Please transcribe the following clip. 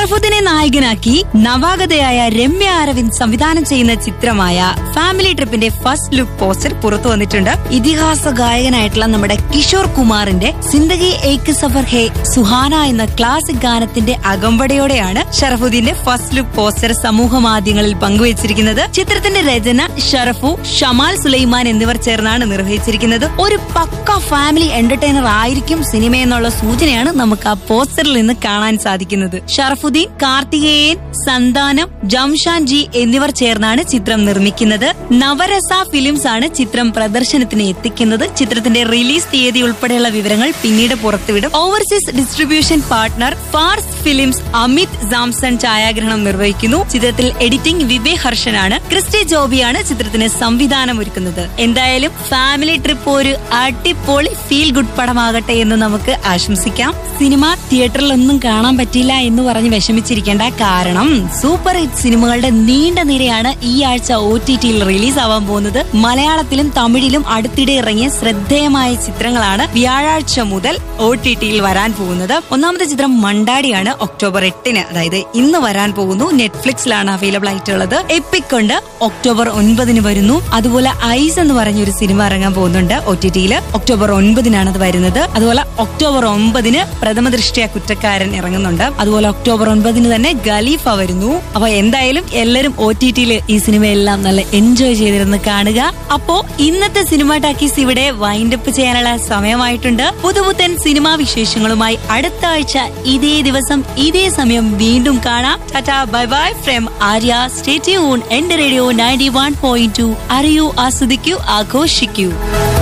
ഷറഫുദ്ദീനെ നായകനാക്കി നവാഗതയായ രമ്യ അരവിന്ദ് സംവിധാനം ചെയ്യുന്ന ചിത്രമായ ഫാമിലി ട്രിപ്പിന്റെ ഫസ്റ്റ് ലുക്ക് പോസ്റ്റർ പുറത്തു വന്നിട്ടുണ്ട് ഇതിഹാസ ഗായകനായിട്ടുള്ള നമ്മുടെ കിഷോർ കുമാറിന്റെ സിന്ദഗി ഏക്ക് സഫർ ഹേ സുഹാന എന്ന ക്ലാസിക് ഗാനത്തിന്റെ അകമ്പടിയോടെയാണ് ഷറഫുദ്ദീന്റെ ഫസ്റ്റ് ലുക്ക് പോസ്റ്റർ സമൂഹ മാധ്യമങ്ങളിൽ പങ്കുവച്ചിരിക്കുന്നത് ചിത്രത്തിന്റെ രചന ഷറഫു ഷമാൽ സുലൈമാൻ എന്നിവർ ചേർന്നാണ് നിർവഹിച്ചിരിക്കുന്നത് ഒരു പക്ക ഫാമിലി എന്റർടൈനർ ആയിരിക്കും സിനിമ എന്നുള്ള സൂചനയാണ് നമുക്ക് ആ പോസ്റ്ററിൽ നിന്ന് കാണാൻ സാധിക്കുന്നത് ഷറഫുദ്ദീൻ കാർത്തികേയൻ സന്താനം ജംഷാൻ ജി എന്നിവർ ചേർന്നാണ് ചിത്രം നിർമ്മിക്കുന്നത് നവരസ ഫിലിംസ് ആണ് ചിത്രം പ്രദർശനത്തിന് എത്തിക്കുന്നത് ചിത്രത്തിന്റെ റിലീസ് തീയതി ഉൾപ്പെടെയുള്ള വിവരങ്ങൾ പിന്നീട് പുറത്തുവിടും overseas distribution partner Phars films Amit Samson ഛായാഗ്രഹണം നിർവഹിക്കുന്നു ചിത്രത്തിൽ എഡിറ്റിംഗ് വിവേക് ഹർഷനാണ് ക്രിസ്റ്റി ജോബിയാണ് ചിത്രത്തിന് സംവിധാനം ഒരുക്കുന്നത് എന്തായാലും ഫാമിലി ട്രിപ്പ് ഒരു അടിപൊളി ഫീൽ ഗുഡ് പടമാകട്ടെ എന്ന് നമുക്ക് ആശംസിക്കാം സിനിമ തിയേറ്ററിലൊന്നും കാണാൻ പറ്റില്ല എന്ന് പറഞ്ഞ് വിഷമിച്ചിരിക്കേണ്ട കാരണം സൂപ്പർ ഹിറ്റ് സിനിമകളുടെ നീണ്ട നിരയാണ് ഈ ആഴ്ച ഒ ടി ടിയിൽ റിലീസ് ആവാൻ പോകുന്നത് മലയാളത്തിലും തമിഴിലും അടുത്തിടെ ഇറങ്ങിയ ശ്രദ്ധേയമായ ചിത്രങ്ങളാണ് വ്യാഴാഴ്ച മുതൽ ഒ ടി ടിയിൽ വരാൻ പോകുന്നത് ഒന്നാമത്തെ ചിത്രം മണ്ടാടിയാണ് ഒക്ടോബർ എട്ടിന് അതായത് ഇന്ന് വരാൻ പോകുന്നു നെറ്റ്ഫ്ലിക്സിലാണ് അവൈലബിൾ ആയിട്ടുള്ളത് എപ്പിക് കൊണ്ട് ഒക്ടോബർ ഒൻപതിന് വരുന്നു അതുപോലെ ഐസ് എന്ന് പറഞ്ഞ ഒരു സിനിമ ഇറങ്ങാൻ പോകുന്നുണ്ട് ഒ ടി ടിയിൽ ഒക്ടോബർ ഒൻപതിനാണ് അത് വരുന്നത് അതുപോലെ ഒക്ടോബർ ഒമ്പതിന് പ്രഥമ ദൃഷ്ടിയ കുറ്റക്കാരൻ ഇറങ്ങുന്നുണ്ട് അതുപോലെ ഒക്ടോബർ ഒൻപതിന് തന്നെ ഗലീഫ വരുന്നു അപ്പൊ എന്തായാലും എല്ലാരും ഒ ടി ടിയിൽ ഈ സിനിമയെല്ലാം നല്ല എൻജോയ് ചെയ്തിരുന്ന് കാണുക അപ്പോ ഇന്നത്തെ സിനിമ ടാക്കീസ് ഇവിടെ വൈൻഡപ്പ് ചെയ്യാനുള്ള സമയമായിട്ടുണ്ട് പുതുപുത്തൻ സിനിമാ വിശേഷങ്ങളുമായി അടുത്ത ആഴ്ച ഇതേ ദിവസം ഇതേ സമയം വീണ്ടും കാണാം tata bye bye from Arya stay tune എന്റെ radio ninety one point two അറിയൂ ആസ്വദിക്കൂ ആഘോഷിക്കൂ